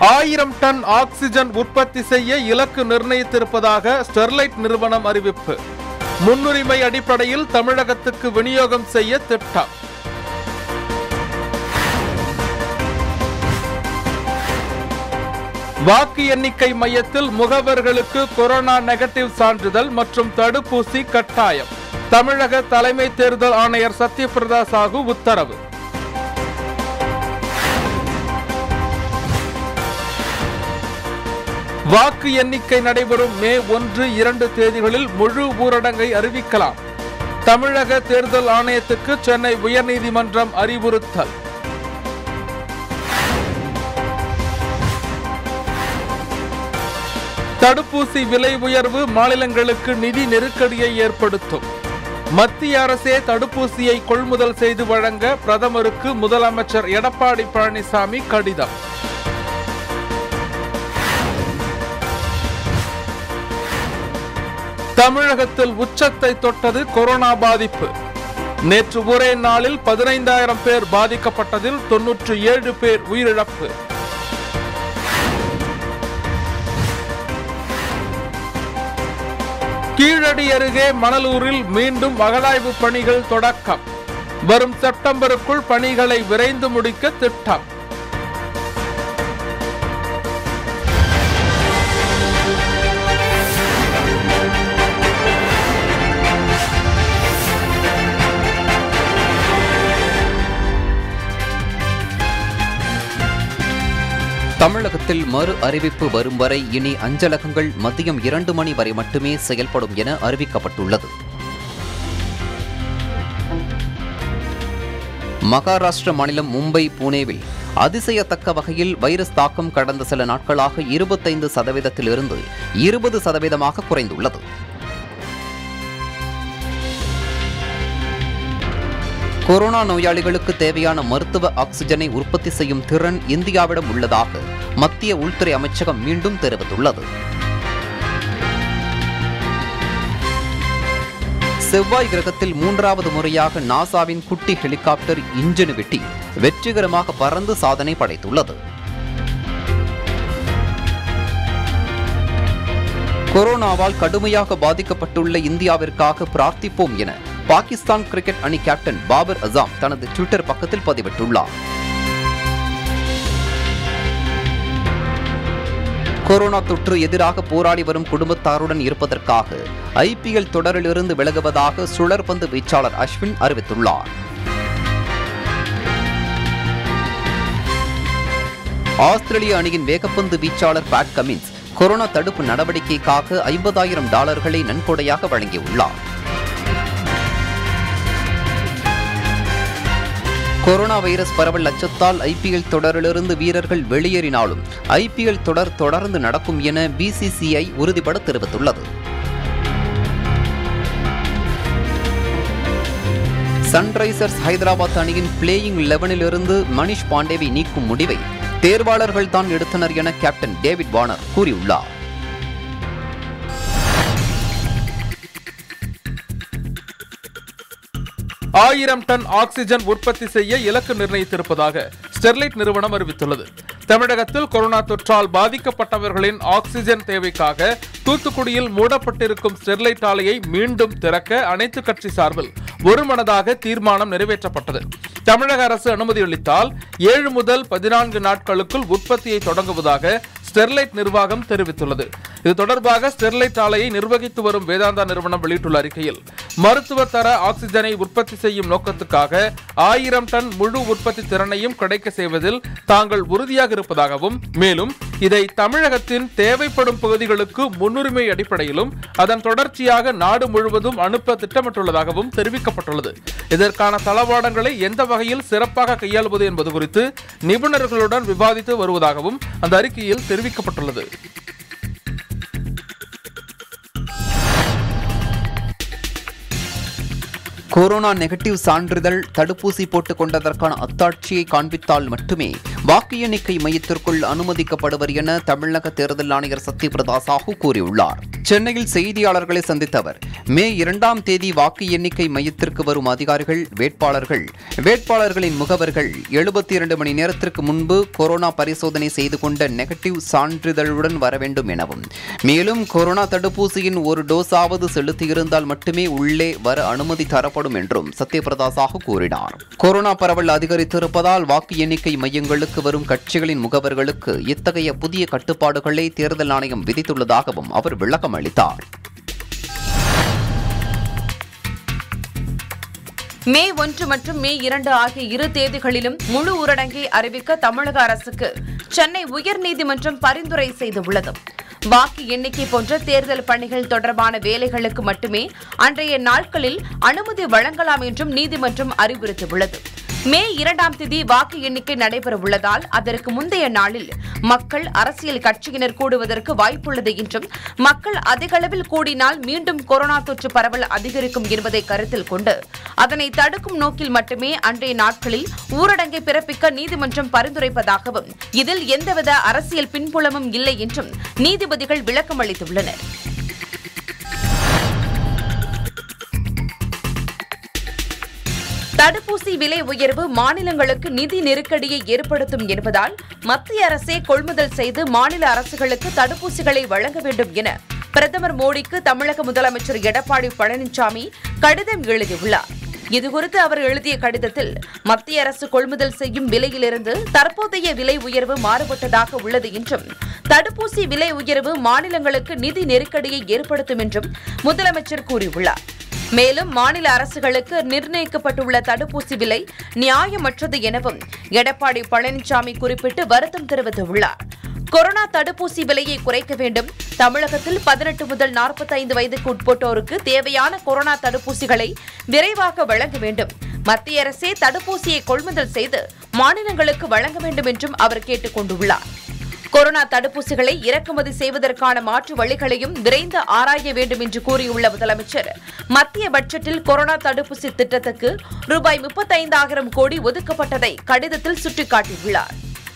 ஆயிரம் ton oxygen உற்பத்தி செய்ய இலக்கு நிர்ணயித்திருப்பதாக ஸ்டெர்லைட் நிறுவனம் அறிவிப்பு முன்னுரிமை அடிப்படையில் தமிழகத்துக்கு விநியோகம் செய்ய திட்டம் வாக்கு எண்ணிக்கை மையத்தில் முகவர்களுக்கு கொரோனா நெகட்டிவ் சான்றிதழ் மற்றும் தடுப்பூசி கட்டாயம் தமிழக தலைமை தேர்தல் ஆணையர் சத்யபிரதா சாகு உத்தரவு வாக்கு எண்ணிக்கை நடைபெறும் மே ஒன்று இரண்டு தேதிகளில் முழு ஊரடங்கை அறிவிக்கலாம் தமிழக தேர்தல் ஆணையத்துக்கு சென்னை உயர்நீதிமன்றம் அறிவுறுத்தல் தடுப்பூசி விலை உயர்வு மாநிலங்களுக்கு நிதி நெருக்கடியை ஏற்படுத்தும் மத்திய அரசே தடுப்பூசியை கொள்முதல் செய்து வழங்க பிரதமருக்கு முதலமைச்சர் எடப்பாடி பழனிசாமி கடிதம் தமிழகத்தில் உச்சத்தை தொட்டது கொரோனா பாதிப்பு நேற்று ஒரே நாளில் பதினைந்தாயிரம் பேர் பாதிக்கப்பட்டதில் தொன்னூற்று ஏழு பேர் உயிரிழப்பு கீழடி அருகே மணலூரில் மீண்டும் அகழாய்வு பணிகள் தொடக்கம் வரும் செப்டம்பருக்குள் பணிகளை விரைந்து முடிக்க திட்டம் தமிழகத்தில் மறு அறிவிப்பு வரும் வரை இனி அஞ்சலகங்கள் மதியம் இரண்டு மணி வரை மட்டுமே செயல்படும் என அறிவிக்கப்பட்டுள்ளது மகாராஷ்டிர மாநிலம் மும்பை புனேவில் அதிசயத்தக்க வகையில் வைரஸ் தாக்கம் கடந்த சில நாட்களாக இருபத்தைந்து சதவீதத்திலிருந்து இருபது சதவீதமாக குறைந்துள்ளது கொரோனா நோயாளிகளுக்கு தேவையான மருத்துவ ஆக்சிஜனை உற்பத்தி செய்யும் திறன் இந்தியாவிடம் உள்ளதாக மத்திய உள்துறை அமைச்சகம் மீண்டும் தெரிவித்துள்ளது செவ்வாய் கிரகத்தில் மூன்றாவது முறையாக நாசாவின் குட்டி ஹெலிகாப்டர் இன்ஜினுவிட்டி வெற்றிகரமாக பறந்து சாதனை படைத்துள்ளது கொரோனாவால் கடுமையாக பாதிக்கப்பட்டுள்ள இந்தியாவிற்காக பிரார்த்திப்போம் என பாகிஸ்தான் கிரிக்கெட் அணி கேப்டன் பாபர் அசாம் தனது ட்விட்டர் பக்கத்தில் பதிவிட்டுள்ளார் கொரோனா தொற்று எதிராக போராடி வரும் குடும்பத்தாருடன் இருப்பதற்காக ஐபிஎல் தொடரிலிருந்து விலகுவதாக சுழற்பந்து வீச்சாளர் அஸ்வின் அறிவித்துள்ளார் ஆஸ்திரேலிய அணியின் வேகப்பந்து வீச்சாளர் பேட் கமின்ஸ் கொரோனா தடுப்பு நடவடிக்கைக்காக ஐம்பதாயிரம் டாலர்களை நன்கொடையாக வழங்கியுள்ளார் கொரோனா வைரஸ் பரவல் அச்சத்தால் ஐபிஎல் தொடரிலிருந்து வீரர்கள் வெளியேறினாலும் ஐபிஎல் தொடர் தொடர்ந்து நடக்கும் என பிசிசிஐ உறுதிபட தெரிவித்துள்ளது சன்ரைசர்ஸ் ஹைதராபாத் அணியின் பிளேயிங் லெவனிலிருந்து மணிஷ் பாண்டேவை நீக்கும் முடிவை தேர்வாளர்கள் தான் எடுத்தனர் என கேப்டன் டேவிட் வார்னர் கூறியுள்ளார் ஆயிரம் டன் ஆக்சிஜன் உற்பத்தி செய்ய இலக்கு நிர்ணயித்திருப்பதாக ஸ்டெர்லைட் நிறுவனம் அறிவித்துள்ளது தமிழகத்தில் கொரோனா தொற்றால் பாதிக்கப்பட்டவர்களின் ஆக்சிஜன் தேவைக்காக தூத்துக்குடியில் மூடப்பட்டிருக்கும் ஸ்டெர்லைட் ஆலையை மீண்டும் திறக்க அனைத்து கட்சி சார்பில் ஒருமனதாக தீர்மானம் நிறைவேற்றப்பட்டது தமிழக அரசு அனுமதி அளித்தால் ஏழு முதல் பதினான்கு நாட்களுக்குள் உற்பத்தியை தொடங்குவதாக ஸ்டெர்லைட் நிர்வாகம் தெரிவித்துள்ளது இது தொடர்பாக ஸ்டெர்லைட் ஆலையை நிர்வகித்து வரும் வேதாந்தா நிறுவனம் வெளியிட்டுள்ள அறிக்கையில் மருத்துவ தர ஆக்சிஜனை உற்பத்தி செய்யும் நோக்கத்துக்காக ஆயிரம் டன் முழு உற்பத்தி திறனையும் கிடைக்க செய்வதில் தாங்கள் உறுதியாக இருப்பதாகவும் மேலும் இதை தமிழகத்தின் தேவைப்படும் பகுதிகளுக்கு முன்னுரிமை அடிப்படையிலும் அதன் தொடர்ச்சியாக நாடு முழுவதும் அனுப்ப திட்டமிட்டுள்ளதாகவும் தெரிவிக்கப்பட்டுள்ளது இதற்கான தளவாடங்களை எந்த வகையில் சிறப்பாக கையாளுவது என்பது குறித்து நிபுணர்களுடன் விவாதித்து வருவதாகவும் அந்த அறிக்கையில் தெரிவிக்கப்பட்டுள்ளது கொரோனா நெகட்டிவ் சான்றிதழ் தடுப்பூசி போட்டுக் கொண்டதற்கான அத்தாட்சியை காண்பித்தால் மட்டுமே வாக்கு எண்ணிக்கை மையத்திற்குள் அனுமதிக்கப்படுவர் என தமிழக தேர்தல் ஆணையர் சத்யபிரதா சாஹூ கூறியுள்ளார் சென்னையில் செய்தியாளர்களை சந்தித்த அவர் மே இரண்டாம் தேதி வாக்கு எண்ணிக்கை மையத்திற்கு வரும் அதிகாரிகள் வேட்பாளர்கள் வேட்பாளர்களின் முகவர்கள் எழுபத்தி இரண்டு மணி நேரத்திற்கு முன்பு கொரோனா பரிசோதனை செய்து கொண்ட நெகட்டிவ் சான்றிதழுடன் வர வேண்டும் எனவும் மேலும் கொரோனா தடுப்பூசியின் ஒரு டோஸாவது செலுத்தியிருந்தால் மட்டுமே உள்ளே வர அனுமதி தரப்படும் என்றும் சத்யபிரதா சாஹூ கூறினார் கொரோனா பரவல் அதிகரித்திருப்பதால் வாக்கு எண்ணிக்கை மையங்களுக்கு வரும் கட்சிகளின் முகவர்களுக்கு இத்தகைய புதிய கட்டுப்பாடுகளை தேர்தல் ஆணையம் விதித்துள்ளதாகவும் அவர் விளக்கம் அளித்தார் மே ஒன்று மற்றும் மே இரண்டு ஆகிய இரு தேதிகளிலும் முழு ஊரடங்கை அறிவிக்க தமிழக அரசுக்கு சென்னை உயர்நீதிமன்றம் பரிந்துரை செய்துள்ளது வாக்கு எண்ணிக்கை போன்ற தேர்தல் பணிகள் தொடர்பான வேலைகளுக்கு மட்டுமே அன்றைய நாட்களில் அனுமதி வழங்கலாம் என்றும் நீதிமன்றம் அறிவுறுத்தியுள்ளது மே இரண்டாம் தேதி வாக்கு எண்ணிக்கை நடைபெறவுள்ளதால் அதற்கு முந்தைய நாளில் மக்கள் அரசியல் கட்சியினர் கூடுவதற்கு வாய்ப்புள்ளது என்றும் மக்கள் அதிக அளவில் கூடினால் மீண்டும் கொரோனா தொற்று பரவல் அதிகரிக்கும் என்பதை கருத்தில் கொண்டு அதனை தடுக்கும் நோக்கில் மட்டுமே அன்றைய நாட்களில் ஊரடங்கை பிறப்பிக்க நீதிமன்றம் பரிந்துரைப்பதாகவும் இதில் எந்தவித அரசியல் பின்புலமும் இல்லை என்றும் நீதிபதிகள் விளக்கம் அளித்துள்ளனர் தடுப்பூசி விலை உயர்வு மாநிலங்களுக்கு நிதி நெருக்கடியை ஏற்படுத்தும் என்பதால் மத்திய அரசே கொள்முதல் செய்து மாநில அரசுகளுக்கு தடுப்பூசிகளை வழங்க வேண்டும் என பிரதமர் மோடிக்கு தமிழக முதலமைச்சர் எடப்பாடி பழனிசாமி கடிதம் எழுதியுள்ளார் இதுகுறித்து அவர் எழுதிய கடிதத்தில் மத்திய அரசு கொள்முதல் செய்யும் விலையிலிருந்து தற்போதைய விலை உயர்வு மாறுபட்டதாக உள்ளது என்றும் தடுப்பூசி விலை உயர்வு மாநிலங்களுக்கு நிதி நெருக்கடியை ஏற்படுத்தும் என்றும் முதலமைச்சர் கூறியுள்ளார் மேலும் மாநில அரசுகளுக்கு நிர்ணயிக்கப்பட்டுள்ள தடுப்பூசி விலை நியாயமற்றது எனவும் எடப்பாடி பழனிசாமி குறிப்பிட்டு வருத்தம் தெரிவித்துள்ளார் கொரோனா தடுப்பூசி விலையை குறைக்க வேண்டும் தமிழகத்தில் பதினெட்டு முதல் நாற்பத்தைந்து வயதுக்கு உட்பட்டோருக்கு தேவையான கொரோனா தடுப்பூசிகளை விரைவாக வழங்க வேண்டும் மத்திய அரசே தடுப்பூசியை கொள்முதல் செய்து மாநிலங்களுக்கு வழங்க வேண்டும் என்றும் அவர் கேட்டுக் கொண்டுள்ளார் கொரோனா தடுப்பூசிகளை இறக்குமதி செய்வதற்கான மாற்று வழிகளையும் விரைந்து ஆராய வேண்டும் என்று கூறியுள்ள முதலமைச்சர் மத்திய பட்ஜெட்டில் கொரோனா தடுப்பூசி திட்டத்துக்கு ரூபாய் முப்பத்தைந்தாயிரம் கோடி ஒதுக்கப்பட்டதை கடிதத்தில் சுட்டிக்காட்டியுள்ளார்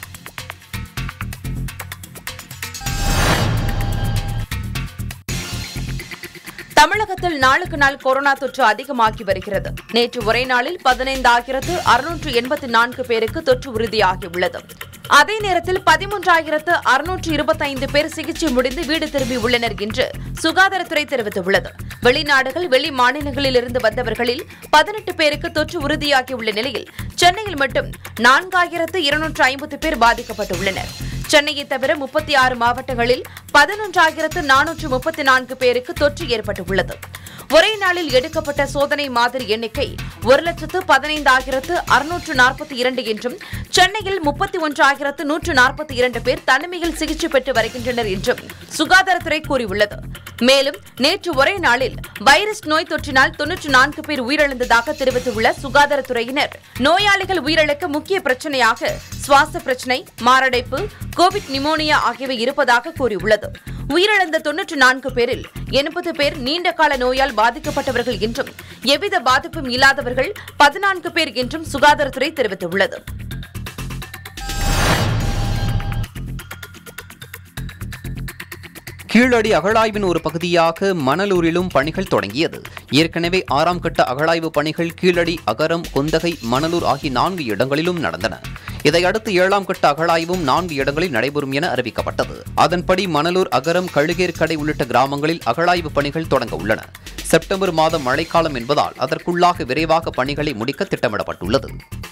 தமிழகத்தில் நாளுக்கு நாள் கொரோனா தொற்று அதிகமாகி வருகிறது நேற்று ஒரே நாளில் பதினைந்தாயிரத்து அறுநூற்று எண்பத்தி நான்கு பேருக்கு தொற்று உறுதியாகியுள்ளது அதே நேரத்தில் பதிமூன்றாயிரத்து அறுநூற்று இருபத்தைந்து பேர் சிகிச்சை முடிந்து வீடு திரும்பியுள்ளனர் என்று சுகாதாரத்துறை தெரிவித்துள்ளது வெளிநாடுகள் வெளி மாநிலங்களில் இருந்து வந்தவர்களில் பதினெட்டு பேருக்கு தொற்று உறுதியாகியுள்ள நிலையில் சென்னையில் மட்டும் நான்காயிரத்து இருநூற்று ஐம்பது பேர் பாதிக்கப்பட்டுள்ளனர் சென்னையை தவிர முப்பத்தி ஆறு மாவட்டங்களில் பதினொன்றாயிரத்து நானூற்று முப்பத்தி நான்கு பேருக்கு தொற்று ஏற்பட்டுள்ளது ஒரே நாளில் எடுக்கப்பட்ட சோதனை மாதிரி எண்ணிக்கை ஒரு லட்சத்து பதினைந்தாயிரத்து அறுநூற்று நாற்பத்தி இரண்டு என்றும் சென்னையில் முப்பத்தி ஒன்றாயிரத்து நூற்று நாற்பத்தி இரண்டு பேர் தனிமையில் சிகிச்சை பெற்று வருகின்றனர் என்றும் சுகாதாரத்துறை கூறியுள்ளது மேலும் நேற்று ஒரே நாளில் வைரஸ் நோய் தொற்றினால் தொன்னூற்று நான்கு பேர் உயிரிழந்ததாக தெரிவித்துள்ள சுகாதாரத்துறையினர் நோயாளிகள் உயிரிழக்க முக்கிய பிரச்சனையாக சுவாச பிரச்சினை மாரடைப்பு கோவிட் நிமோனியா ஆகியவை இருப்பதாக கூறியுள்ளது உயிரிழந்த தொன்னூற்று நான்கு பேரில் எண்பது பேர் நீண்ட கால நோயால் பாதிக்கப்பட்டவர்கள் என்றும் எவ்வித பாதிப்பும் இல்லாதவர்கள் பதினான்கு பேர் என்றும் சுகாதாரத்துறை தெரிவித்துள்ளது கீழடி அகழாய்வின் ஒரு பகுதியாக மணலூரிலும் பணிகள் தொடங்கியது ஏற்கனவே ஆறாம் கட்ட அகழாய்வு பணிகள் கீழடி அகரம் கொந்தகை மணலூர் ஆகிய நான்கு இடங்களிலும் நடந்தன இதையடுத்து ஏழாம் கட்ட அகழாய்வும் நான்கு இடங்களில் நடைபெறும் என அறிவிக்கப்பட்டது அதன்படி மணலூர் அகரம் கழுகேற்கடை உள்ளிட்ட கிராமங்களில் அகழாய்வு பணிகள் தொடங்க உள்ளன செப்டம்பர் மாதம் மழைக்காலம் என்பதால் அதற்குள்ளாக விரைவாக பணிகளை முடிக்க திட்டமிடப்பட்டுள்ளது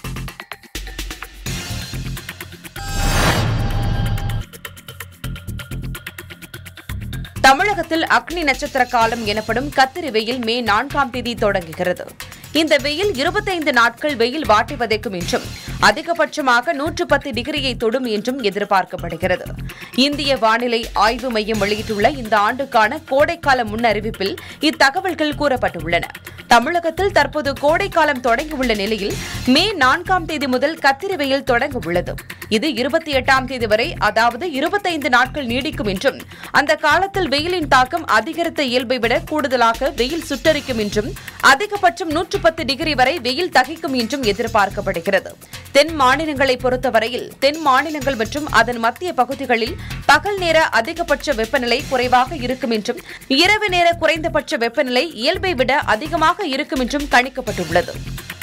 தமிழகத்தில் அக்னி நட்சத்திர காலம் எனப்படும் கத்திரி வெயில் மே நான்காம் தேதி தொடங்குகிறது இந்த வெயில் இருபத்தைந்து நாட்கள் வெயில் வாட்டி வதைக்கும் என்றும் அதிகபட்சமாக நூற்று பத்து டிகிரியை தொடும் என்றும் எதிர்பார்க்கப்படுகிறது இந்திய வானிலை ஆய்வு மையம் வெளியிட்டுள்ள இந்த ஆண்டுக்கான கோடைக்கால முன்னறிவிப்பில் இத்தகவல்கள் கூறப்பட்டுள்ளன தமிழகத்தில் தற்போது கோடைக்காலம் தொடங்கியுள்ள நிலையில் மே நான்காம் தேதி முதல் கத்திரி வெயில் தொடங்க உள்ளது இது இருபத்தி எட்டாம் தேதி வரை அதாவது இருபத்தைந்து நாட்கள் நீடிக்கும் என்றும் அந்த காலத்தில் வெயிலின் தாக்கம் அதிகரித்த இயல்பை விட கூடுதலாக வெயில் சுட்டரிக்கும் என்றும் அதிகபட்சம் நூற்று பத்து டிகிரி வரை வெயில் தகிக்கும் என்றும் எதிர்பார்க்கப்படுகிறது தென் மாநிலங்களை பொறுத்தவரையில் தென் மாநிலங்கள் மற்றும் அதன் மத்திய பகுதிகளில் பகல் நேர அதிகபட்ச வெப்பநிலை குறைவாக இருக்கும் என்றும் இரவு நேர குறைந்தபட்ச வெப்பநிலை இயல்பை விட அதிகமாக இருக்கும் என்றும் கணிக்கப்பட்டுள்ளது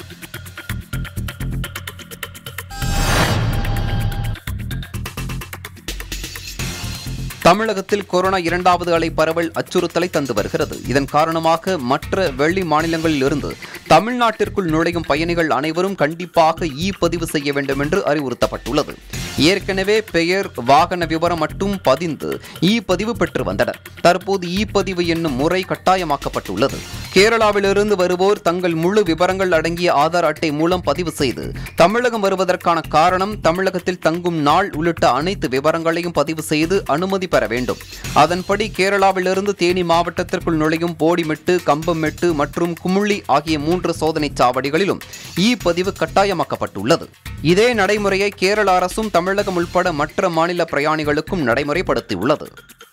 தமிழகத்தில் கொரோனா இரண்டாவது அலை பரவல் அச்சுறுத்தலை தந்து வருகிறது இதன் காரணமாக மற்ற வெளி மாநிலங்களில் இருந்து தமிழ்நாட்டிற்குள் நுழையும் பயணிகள் அனைவரும் கண்டிப்பாக இ பதிவு செய்ய வேண்டும் என்று அறிவுறுத்தப்பட்டுள்ளது ஏற்கனவே பெயர் வாகன விவரம் மட்டும் பதிந்து இ பதிவு பெற்று வந்தனர் தற்போது இ பதிவு என்னும் முறை கட்டாயமாக்கப்பட்டுள்ளது கேரளாவிலிருந்து வருவோர் தங்கள் முழு விவரங்கள் அடங்கிய ஆதார் அட்டை மூலம் பதிவு செய்து தமிழகம் வருவதற்கான காரணம் தமிழகத்தில் தங்கும் நாள் உள்ளிட்ட அனைத்து விவரங்களையும் பதிவு செய்து அனுமதி பெற வேண்டும் அதன்படி கேரளாவிலிருந்து தேனி மாவட்டத்திற்குள் நுழையும் போடிமெட்டு கம்பமெட்டு மற்றும் குமுள்ளி ஆகிய மூன்று சோதனைச் சாவடிகளிலும் இ பதிவு கட்டாயமாக்கப்பட்டுள்ளது இதே நடைமுறையை கேரள அரசும் தமிழகம் உட்பட மற்ற மாநில பிரயாணிகளுக்கும் நடைமுறைப்படுத்தியுள்ளது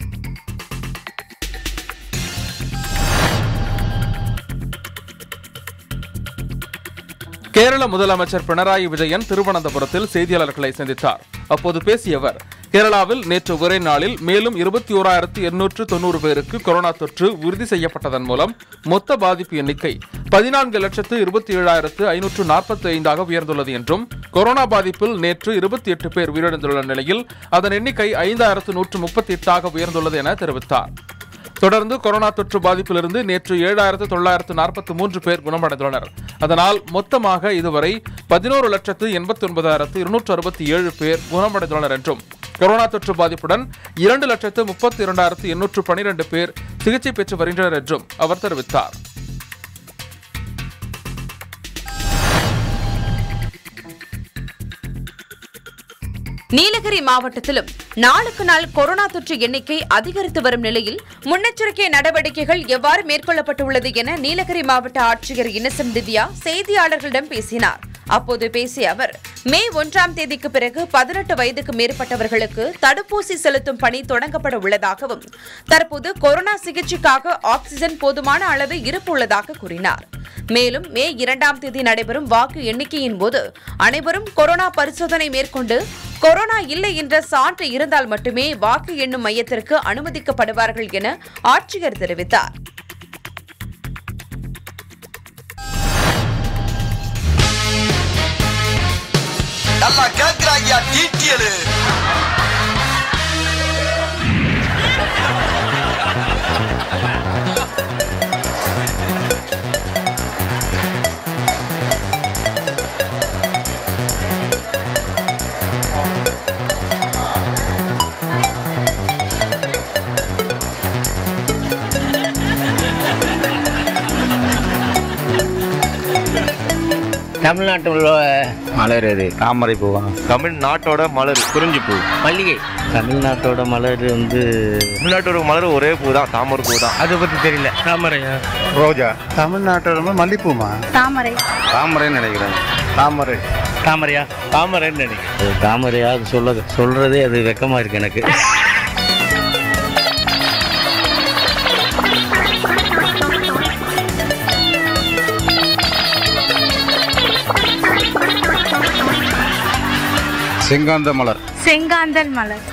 கேரள முதலமைச்சர் பினராயி விஜயன் திருவனந்தபுரத்தில் செய்தியாளர்களை சந்தித்தார் அப்போது பேசிய அவர் கேரளாவில் நேற்று ஒரே நாளில் மேலும் இருபத்தி ஓராயிரத்து எண்ணூற்று தொண்ணூறு பேருக்கு கொரோனா தொற்று உறுதி செய்யப்பட்டதன் மூலம் மொத்த பாதிப்பு எண்ணிக்கை பதினான்கு லட்சத்து இருபத்தி ஏழாயிரத்து ஐநூற்று நாற்பத்தி ஐந்தாக உயர்ந்துள்ளது என்றும் கொரோனா பாதிப்பில் நேற்று இருபத்தி எட்டு பேர் உயிரிழந்துள்ள நிலையில் அதன் எண்ணிக்கை ஐந்தாயிரத்து நூற்று முப்பத்தி எட்டாக உயர்ந்துள்ளது என தெரிவித்தார் தொடர்ந்து கொரோனா தொற்று பாதிப்பிலிருந்து நேற்று ஏழாயிரத்து தொள்ளாயிரத்து நாற்பத்தி மூன்று பேர் குணமடைந்துள்ளனர் அதனால் மொத்தமாக இதுவரை பதினோரு லட்சத்து எண்பத்தி ஒன்பதாயிரத்து இருநூற்று அறுபத்தி ஏழு பேர் குணமடைந்துள்ளனர் என்றும் கொரோனா தொற்று பாதிப்புடன் இரண்டு லட்சத்து முப்பத்தி இரண்டாயிரத்து எண்ணூற்று பனிரெண்டு பேர் சிகிச்சை பெற்று வருகின்றனர் என்றும் அவர் தெரிவித்தார் நீலகிரி மாவட்டத்திலும் நாளுக்கு நாள் கொரோனா தொற்று எண்ணிக்கை அதிகரித்து வரும் நிலையில் முன்னெச்சரிக்கை நடவடிக்கைகள் எவ்வாறு மேற்கொள்ளப்பட்டுள்ளது என நீலகிரி மாவட்ட ஆட்சியர் இன்னசென்ட் திவ்யா செய்தியாளர்களிடம் பேசினார் அப்போது பேசிய அவர் மே ஒன்றாம் தேதிக்கு பிறகு பதினெட்டு வயதுக்கு மேற்பட்டவர்களுக்கு தடுப்பூசி செலுத்தும் பணி தொடங்கப்பட உள்ளதாகவும் தற்போது கொரோனா சிகிச்சைக்காக ஆக்ஸிஜன் போதுமான அளவு இருப்பு உள்ளதாக கூறினார் மேலும் மே இரண்டாம் தேதி நடைபெறும் வாக்கு எண்ணிக்கையின் போது அனைவரும் கொரோனா பரிசோதனை மேற்கொண்டு கொரோனா இல்லை என்ற சான்று இருந்தால் மட்டுமே வாக்கு எண்ணும் மையத்திற்கு அனுமதிக்கப்படுவார்கள் என ஆட்சியர் தெரிவித்தார் நல்லா கேக்குறாங்கயா டீட்டியலு தமிழ்நாட்டில் உள்ள மலர் எது தாமரை பூவா தமிழ்நாட்டோட மலர் குறிஞ்சி பூ மல்லிகை தமிழ்நாட்டோட மலர் வந்து தமிழ்நாட்டோட மலர் ஒரே பூ தான் தாமரை பூ தான் அதை பற்றி தெரியல தாமரையா ரோஜா தமிழ்நாட்டோட மல்லிப்பூமா தாமரை தாமரைன்னு நினைக்கிறேன் தாமரை தாமரையா தாமரைன்னு நினைக்கிறேன் அது தாமரையா அது சொல்ல சொல்றதே அது வெக்கமா இருக்கு எனக்கு செங்காந்த மலர் செங்காந்தல் மலர்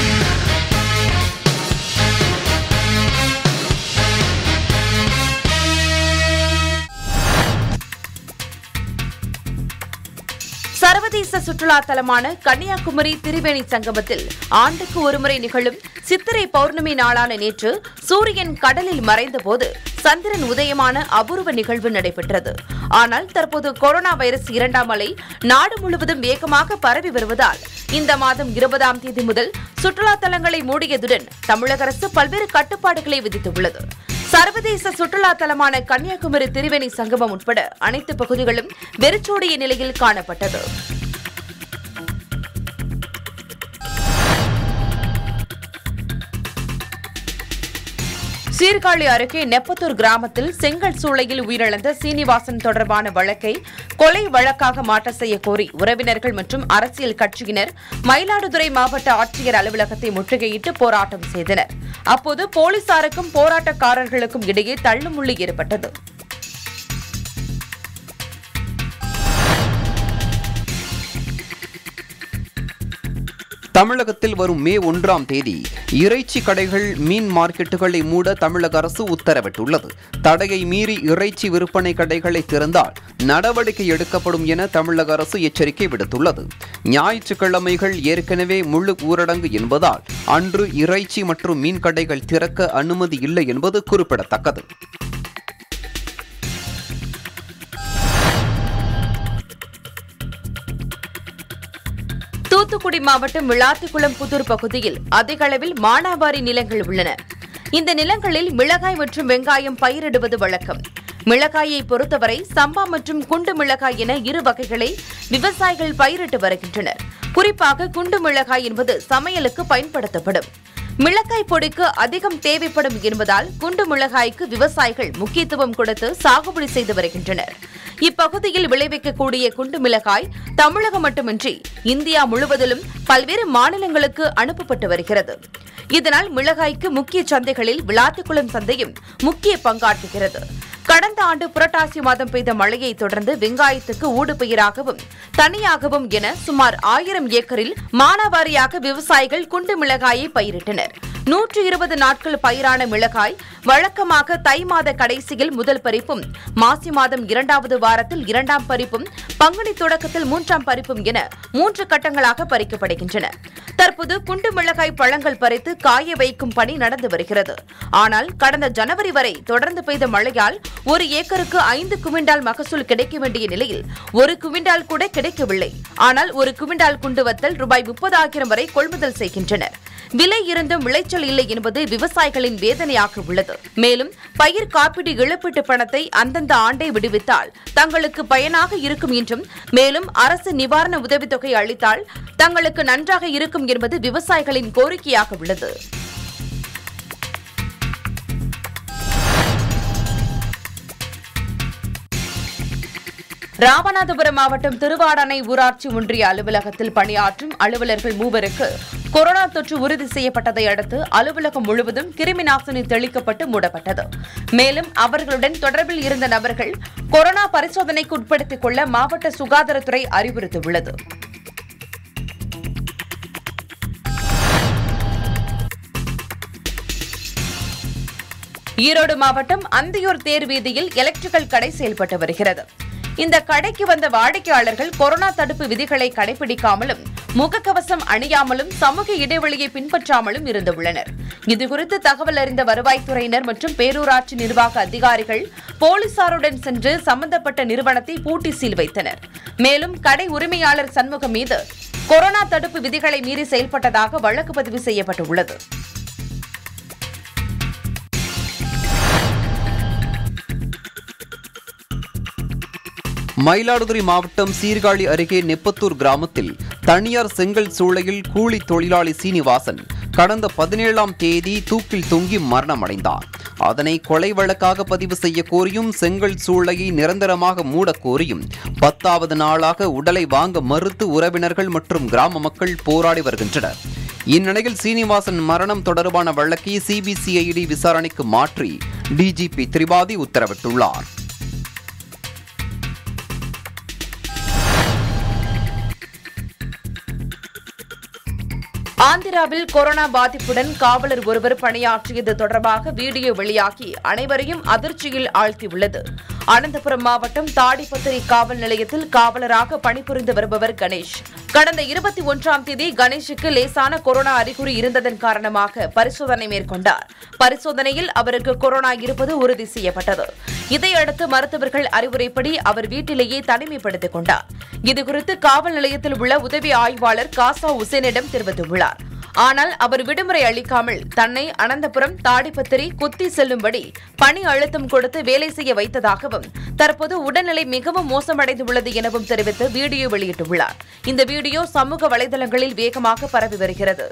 சர்வதேச சுற்றுலா தலமான கன்னியாகுமரி திரிவேணி சங்கமத்தில் ஆண்டுக்கு ஒருமுறை நிகழும் சித்திரை பௌர்ணமி நாளான நேற்று சூரியன் கடலில் மறைந்தபோது சந்திரன் உதயமான அபூர்வ நிகழ்வு நடைபெற்றது ஆனால் தற்போது கொரோனா வைரஸ் இரண்டாம் அலை நாடு முழுவதும் வேகமாக பரவி வருவதால் இந்த மாதம் இருபதாம் தேதி முதல் சுற்றுலா தலங்களை மூடியதுடன் தமிழக அரசு பல்வேறு கட்டுப்பாடுகளை விதித்துள்ளது சர்வதேச சுற்றுலா தலமான கன்னியாகுமரி திரிவேணி சங்கமம் உட்பட அனைத்து பகுதிகளும் வெறிச்சோடிய நிலையில் காணப்பட்டது சீர்காழி அருகே நெப்பத்தூர் கிராமத்தில் செங்கல் சூளையில் உயிரிழந்த சீனிவாசன் தொடர்பான வழக்கை கொலை வழக்காக மாற்ற செய்ய கோரி உறவினர்கள் மற்றும் அரசியல் கட்சியினர் மயிலாடுதுறை மாவட்ட ஆட்சியர் அலுவலகத்தை முற்றுகையிட்டு போராட்டம் செய்தனர் அப்போது போலீசாருக்கும் போராட்டக்காரர்களுக்கும் இடையே தள்ளுமுள்ளி ஏற்பட்டது தமிழகத்தில் வரும் மே ஒன்றாம் தேதி இறைச்சி கடைகள் மீன் மார்க்கெட்டுகளை மூட தமிழக அரசு உத்தரவிட்டுள்ளது தடையை மீறி இறைச்சி விற்பனை கடைகளை திறந்தால் நடவடிக்கை எடுக்கப்படும் என தமிழக அரசு எச்சரிக்கை விடுத்துள்ளது ஞாயிற்றுக்கிழமைகள் ஏற்கனவே முழு ஊரடங்கு என்பதால் அன்று இறைச்சி மற்றும் மீன் கடைகள் திறக்க அனுமதி இல்லை என்பது குறிப்பிடத்தக்கது தூத்துக்குடி மாவட்டம் விளாத்திக்குளம் புதூர் பகுதியில் அதிக அளவில் மானாவாரி நிலங்கள் உள்ளன இந்த நிலங்களில் மிளகாய் மற்றும் வெங்காயம் பயிரிடுவது வழக்கம் மிளகாயை பொறுத்தவரை சம்பா மற்றும் குண்டு மிளகாய் என இரு வகைகளை விவசாயிகள் பயிரிட்டு வருகின்றனர் குறிப்பாக குண்டு மிளகாய் என்பது சமையலுக்கு பயன்படுத்தப்படும் மிளகாய் பொடிக்கு அதிகம் தேவைப்படும் என்பதால் குண்டு மிளகாய்க்கு விவசாயிகள் முக்கியத்துவம் கொடுத்து சாகுபடி செய்து வருகின்றனர் இப்பகுதியில் விளைவிக்கக்கூடிய குண்டு மிளகாய் தமிழகம் மட்டுமின்றி இந்தியா முழுவதிலும் பல்வேறு மாநிலங்களுக்கு அனுப்பப்பட்டு வருகிறது இதனால் மிளகாய்க்கு முக்கிய சந்தைகளில் விளாத்திக்குளம் சந்தையும் முக்கிய பங்காற்றுகிறது கடந்த ஆண்டு புரட்டாசி மாதம் பெய்த மழையை தொடர்ந்து வெங்காயத்துக்கு ஊடுபயிராகவும் தனியாகவும் என சுமார் ஆயிரம் ஏக்கரில் மானாவாரியாக விவசாயிகள் குண்டு மிளகாயை பயிரிட்டனர் நூற்று இருபது நாட்கள் பயிரான மிளகாய் வழக்கமாக தை மாத கடைசியில் முதல் பறிப்பும் மாசி மாதம் இரண்டாவது வாரத்தில் இரண்டாம் பறிப்பும் பங்குனி தொடக்கத்தில் மூன்றாம் பறிப்பும் என மூன்று கட்டங்களாக பறிக்கப்படுகின்றன தற்போது குண்டு மிளகாய் பழங்கள் பறித்து காய வைக்கும் பணி நடந்து வருகிறது ஆனால் கடந்த ஜனவரி வரை தொடர்ந்து பெய்த மழையால் ஒரு ஏக்கருக்கு ஐந்து குவிண்டால் மகசூல் கிடைக்க வேண்டிய நிலையில் ஒரு குவிண்டால் கூட கிடைக்கவில்லை ஆனால் ஒரு குவிண்டால் குண்டு வத்தல் ரூபாய் முப்பதாயிரம் வரை கொள்முதல் செய்கின்றனர் விலை இருந்தும் விளைச்சல் இல்லை என்பது விவசாயிகளின் வேதனையாக உள்ளது மேலும் பயிர் காப்பீடு இழப்பீட்டு பணத்தை அந்தந்த ஆண்டை விடுவித்தால் தங்களுக்கு பயனாக இருக்கும் என்றும் மேலும் அரசு நிவாரண உதவித்தொகை அளித்தால் தங்களுக்கு நன்றாக இருக்கும் என்பது விவசாயிகளின் கோரிக்கையாக உள்ளது ராமநாதபுரம் மாவட்டம் திருவாடானை ஊராட்சி ஒன்றிய அலுவலகத்தில் பணியாற்றும் அலுவலர்கள் மூவருக்கு கொரோனா தொற்று உறுதி செய்யப்பட்டதை அடுத்து அலுவலகம் முழுவதும் கிருமி நாசினி தெளிக்கப்பட்டு மூடப்பட்டது மேலும் அவர்களுடன் தொடர்பில் இருந்த நபர்கள் கொரோனா பரிசோதனைக்கு உட்படுத்திக் கொள்ள மாவட்ட சுகாதாரத்துறை அறிவுறுத்தியுள்ளது ஈரோடு மாவட்டம் அந்தியூர் தேர் வீதியில் எலக்ட்ரிக்கல் கடை செயல்பட்டு வருகிறது இந்த கடைக்கு வந்த வாடிக்கையாளர்கள் கொரோனா தடுப்பு விதிகளை கடைபிடிக்காமலும் முகக்கவசம் அணியாமலும் சமூக இடைவெளியை பின்பற்றாமலும் இருந்துள்ளனர் இதுகுறித்து தகவல் அறிந்த வருவாய்த்துறையினர் மற்றும் பேரூராட்சி நிர்வாக அதிகாரிகள் போலீசாருடன் சென்று சம்பந்தப்பட்ட நிறுவனத்தை பூட்டி சீல் வைத்தனர் மேலும் கடை உரிமையாளர் சண்முகம் மீது கொரோனா தடுப்பு விதிகளை மீறி செயல்பட்டதாக வழக்கு பதிவு செய்யப்பட்டுள்ளது மயிலாடுதுறை மாவட்டம் சீர்காழி அருகே நெப்பத்தூர் கிராமத்தில் தனியார் செங்கல் சூளையில் கூலி தொழிலாளி சீனிவாசன் கடந்த பதினேழாம் தேதி தூக்கில் தொங்கி மரணமடைந்தார் அதனை கொலை வழக்காக பதிவு செய்ய கோரியும் செங்கல் சூளையை நிரந்தரமாக மூடக் கோரியும் பத்தாவது நாளாக உடலை வாங்க மறுத்து உறவினர்கள் மற்றும் கிராம மக்கள் போராடி வருகின்றனர் இந்நிலையில் சீனிவாசன் மரணம் தொடர்பான வழக்கை சிபிசிஐடி விசாரணைக்கு மாற்றி டிஜிபி திரிபாதி உத்தரவிட்டுள்ளார் ஆந்திராவில் கொரோனா பாதிப்புடன் காவலர் ஒருவர் பணியாற்றியது தொடர்பாக வீடியோ வெளியாகி அனைவரையும் அதிர்ச்சியில் ஆழ்த்தியுள்ளது அனந்தபுரம் மாவட்டம் தாடிப்பத்திரி காவல் நிலையத்தில் காவலராக பணிபுரிந்து வருபவர் கணேஷ் கடந்த இருபத்தி ஒன்றாம் தேதி கணேஷுக்கு லேசான கொரோனா அறிகுறி இருந்ததன் காரணமாக பரிசோதனை மேற்கொண்டார் பரிசோதனையில் அவருக்கு கொரோனா இருப்பது உறுதி செய்யப்பட்டது இதையடுத்து மருத்துவர்கள் அறிவுரைப்படி அவர் வீட்டிலேயே தனிமைப்படுத்திக் கொண்டார் இதுகுறித்து காவல் நிலையத்தில் உள்ள உதவி ஆய்வாளர் காசா உசேனிடம் தெரிவித்துள்ளார் ஆனால் அவர் விடுமுறை அளிக்காமல் தன்னை அனந்தபுரம் தாடிப்பத்திரி குத்தி செல்லும்படி பணி அழுத்தம் கொடுத்து வேலை செய்ய வைத்ததாகவும் தற்போது உடல்நிலை மிகவும் மோசமடைந்துள்ளது எனவும் தெரிவித்து வீடியோ வெளியிட்டுள்ளார் இந்த வீடியோ சமூக வலைதளங்களில் வேகமாக பரவி வருகிறது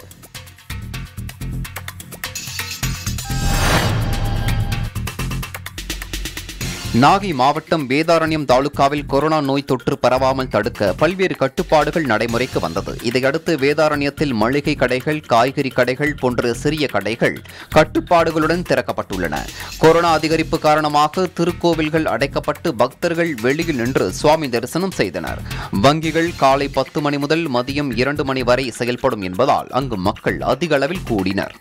நாகை மாவட்டம் வேதாரண்யம் தாலுகாவில் கொரோனா நோய் தொற்று பரவாமல் தடுக்க பல்வேறு கட்டுப்பாடுகள் நடைமுறைக்கு வந்தது இதையடுத்து வேதாரண்யத்தில் மளிகை கடைகள் காய்கறி கடைகள் போன்ற சிறிய கடைகள் கட்டுப்பாடுகளுடன் திறக்கப்பட்டுள்ளன கொரோனா அதிகரிப்பு காரணமாக திருக்கோவில்கள் அடைக்கப்பட்டு பக்தர்கள் வெளியில் நின்று சுவாமி தரிசனம் செய்தனர் வங்கிகள் காலை பத்து மணி முதல் மதியம் இரண்டு மணி வரை செயல்படும் என்பதால் அங்கு மக்கள் அதிக அளவில் கூடினர்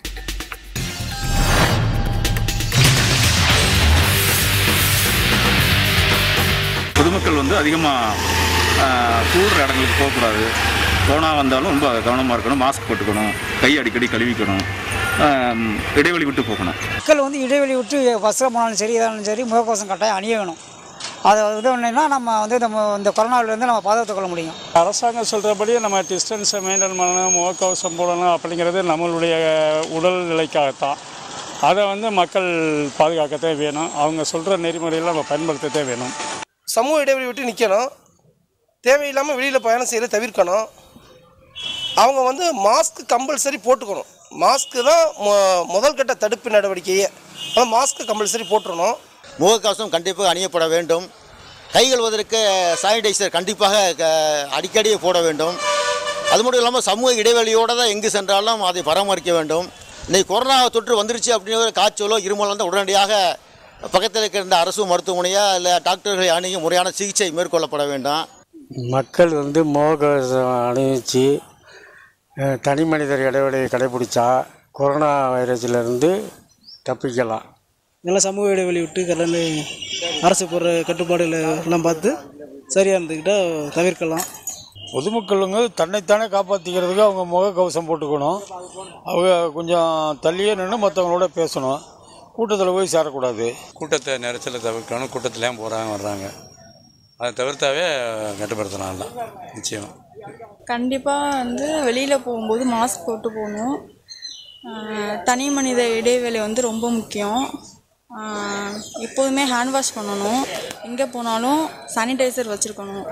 பொதுமக்கள் வந்து அதிகமாக கூடுற இடங்களுக்கு போகக்கூடாது கொரோனா வந்தாலும் ரொம்ப கவனமாக இருக்கணும் மாஸ்க் போட்டுக்கணும் கை அடிக்கடி கழுவிக்கணும் ஆம், இடைவெளி விட்டு போகணும் மக்கள் வந்து இடைவெளி விட்டு பஸ்ஸில் போனாலும் சரி எதாலும் சரி முகக்கவசம் கட்டாயம் அணிய வேணும் அதை இது ஒன்றுனா நம்ம வந்து நம்ம இந்த கொரோனாவிலேருந்து நம்ம பாதுகாத்துக் கொள்ள முடியும் அரசாங்கம் சொல்கிறபடி நம்ம டிஸ்டன்ஸை மெயின்டைன் பண்ணணும் முகக்கவசம் போடணும் அப்படிங்கிறது நம்மளுடைய உடல் நிலைக்காகத்தான் அதை வந்து மக்கள் பாதுகாக்கத்தே வேணும் அவங்க சொல்கிற நெறிமுறையில் நம்ம பயன்படுத்தத்தே வேணும் சமூக இடைவெளி விட்டு நிற்கணும் தேவையில்லாமல் வெளியில் பயணம் செய்யறதை தவிர்க்கணும் அவங்க வந்து மாஸ்க் கம்பல்சரி போட்டுக்கணும் மாஸ்க்கு தான் மொ- முதல் கட்ட தடுப்பு நடவடிக்கையே அதான் மாஸ்க்கு கம்பல்சரி போட்டுறணும் முகக்கவசம் கண்டிப்பாக அணியப்பட வேண்டும் கை கழுவதற்கு சானிடைசர் கண்டிப்பாக க- அடிக்கடி போட வேண்டும் அது மட்டும் இல்லாமல் சமூக இடைவெளியோடு தான் எங்கு சென்றாலும் அதை பராமரிக்க வேண்டும் இன்னைக்கு கொரோனா தொற்று வந்துருச்சு அப்படிங்கிற காய்ச்சலோ இருமலோ வந்து உடனடியாக பக்கத்தில் இருக்கிற இந்த அரசு மருத்துவமனையா இல்லை டாக்டர்களை அணுகி முறையான சிகிச்சை மேற்கொள்ளப்பட வேண்டும் மக்கள் வந்து முகக்கவசம் அணிவிச்சு அஹ், தனி மனிதர் இடைவெளியை கடைபிடிச்சா கொரோனா வைரஸிலிருந்து தப்பிக்கலாம் நல்லா சமூக இடைவெளி விட்டு கலந்து அரசு போடுற கட்டுப்பாடுகளை எல்லாம் பார்த்து சரியாக இருந்துக்கிட்டால் தவிர்க்கலாம் பொதுமக்களுங்க தன்னைத்தானே காப்பாற்றிக்கிறதுக்கு அவங்க முகக்கவசம் போட்டுக்கணும் அவங்க கொஞ்சம் தள்ளியே நின்று மற்றவங்களோட பேசணும் கூட்டத்தில் போய் சேரக்கூடாது கூட்டத்தை நெரிசலை தவிர்க்கணும் கூட்டத்துலேயும் போகிறாங்க வர்றாங்க அதை தவிர்த்தாவே கட்டுப்படுத்தலாம் நிச்சயம் கண்டிப்பாக வந்து வெளியில் போகும்போது மாஸ்க் போட்டு போகணும் ஆஹ் தனி மனித இடைவேளை வந்து ரொம்ப முக்கியம் ஆஹ் எப்போதுமே ஹேண்ட் வாஷ் பண்ணணும் எங்கே போனாலும் சானிடைசர் வச்சுருக்கணும்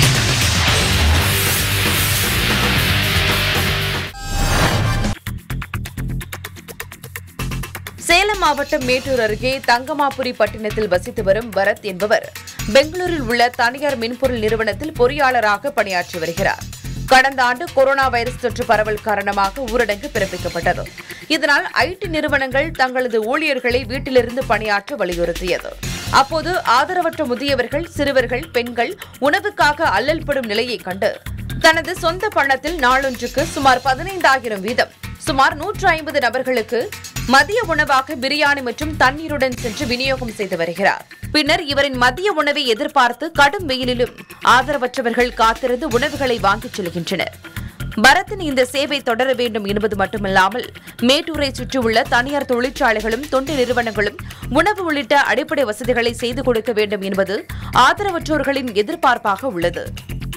சேலம் மாவட்டம் மேட்டூர் அருகே தங்கமாபுரி பட்டினத்தில் வசித்து வரும் பரத் என்பவர் பெங்களூரில் உள்ள தனியார் மின்பொருள் நிறுவனத்தில் பொறியாளராக பணியாற்றி வருகிறார் கடந்த ஆண்டு கொரோனா வைரஸ் தொற்று பரவல் காரணமாக ஊரடங்கு பிறப்பிக்கப்பட்டது இதனால் ஐடி நிறுவனங்கள் தங்களது ஊழியர்களை வீட்டிலிருந்து பணியாற்ற வலியுறுத்தியது அப்போது ஆதரவற்ற முதியவர்கள் சிறுவர்கள் பெண்கள் உணவுக்காக அல்லல்படும் நிலையை கண்டு தனது சொந்த பணத்தில் நாளொன்றுக்கு சுமார் பதினைந்தாயிரம் வீதம் சுமார் நூற்று ஐம்பது நபர்களுக்கு மதிய உணவாக பிரியாணி மற்றும் தண்ணீருடன் சென்று விநியோகம் செய்து வருகிறார் பின்னர் இவரின் மதிய உணவை எதிர்பார்த்து கடும் வெயிலிலும் ஆதரவற்றவர்கள் காத்திருந்து உணவுகளை வாங்கிச் செல்கின்றனர் பரத்தின் இந்த சேவை தொடர வேண்டும் என்பது மட்டுமல்லாமல் மேட்டூரை சுற்றியுள்ள தனியார் தொழிற்சாலைகளும் தொண்டு நிறுவனங்களும் உணவு உள்ளிட்ட அடிப்படை வசதிகளை செய்து கொடுக்க வேண்டும் என்பது ஆதரவற்றோர்களின் எதிர்பார்ப்பாக உள்ளது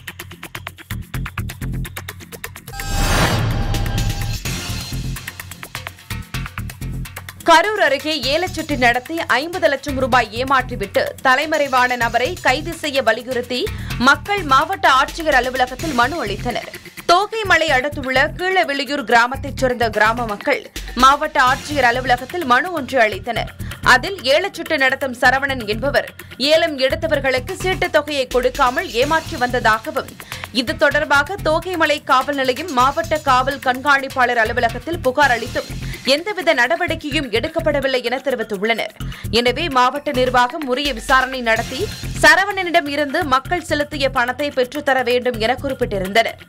கரூர் அருகே ஏலச்சீட்டு நடத்தி ஐம்பது லட்சம் ரூபாய் ஏமாற்றிவிட்டு தலைமறைவான நபரை கைது செய்ய வலியுறுத்தி மக்கள் மாவட்ட ஆட்சியர் அலுவலகத்தில் மனு அளித்தனர் தோகைமலை அடுத்துள்ள கீழவெளியூர் கிராமத்தைச் சேர்ந்த கிராம மக்கள் மாவட்ட ஆட்சியர் அலுவலகத்தில் மனு ஒன்று அளித்தனர் அதில் ஏலச்சீட்டு நடத்தும் சரவணன் என்பவர் ஏலம் எடுத்தவர்களுக்கு சீட்டுத் தொகையை கொடுக்காமல் ஏமாற்றி வந்ததாகவும் இது தொடர்பாக தோகைமலை காவல் நிலையம் மாவட்ட காவல் கண்காணிப்பாளர் அலுவலகத்தில் புகார் அளித்தும் எந்தவித நடவடிக்கையும் எடுக்கப்படவில்லை என தெரிவித்துள்ளனர் எனவே மாவட்ட நிர்வாகம் உரிய விசாரணை நடத்தி சரவணனிடம் இருந்து மக்கள் செலுத்திய பணத்தை பெற்றுத்தர வேண்டும் என குறிப்பிட்டிருந்தனர்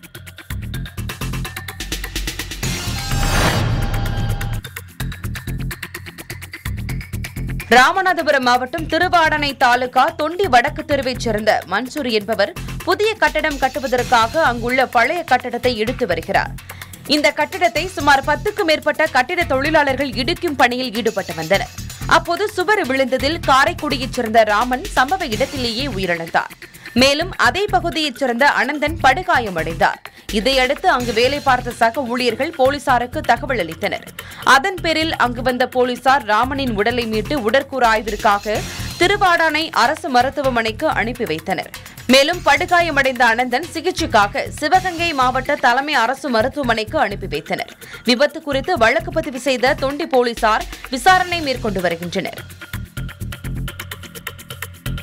ராமநாதபுரம் மாவட்டம் திருவாடனை தாலுகா தொண்டி வடக்கு தெருவைச் சேர்ந்த மன்சூர் என்பவர் புதிய கட்டடம் கட்டுவதற்காக அங்குள்ள பழைய கட்டடத்தை இடித்து வருகிறார் இந்த கட்டிடத்தை சுமார் பத்துக்கும் மேற்பட்ட கட்டிட தொழிலாளர்கள் இடிக்கும் பணியில் ஈடுபட்டு வந்தனர் அப்போது சுவர் விழுந்ததில் காரைக்குடியைச் சேர்ந்த ராமன் சம்பவ இடத்திலேயே உயிரிழந்தார் மேலும் அதே பகுதியைச் சேர்ந்த அனந்தன் படுகாயமடைந்தார் இதையடுத்து அங்கு வேலை பார்த்த சக ஊழியர்கள் போலீசாருக்கு தகவல் அளித்தனர் அதன் பேரில் அங்கு வந்த போலீசார் ராமனின் உடலை மீட்டு உடற்கூறு ஆய்விற்காக திருவாடானை அரசு மருத்துவமனைக்கு அனுப்பி வைத்தனர் மேலும் படுகாயமடைந்த அனந்தன் சிகிச்சைக்காக சிவகங்கை மாவட்ட தலைமை அரசு மருத்துவமனைக்கு அனுப்பி வைத்தனர் விபத்து குறித்து வழக்கு பதிவு செய்த தொண்டி போலீசார் விசாரணை மேற்கொண்டு வருகின்றனர்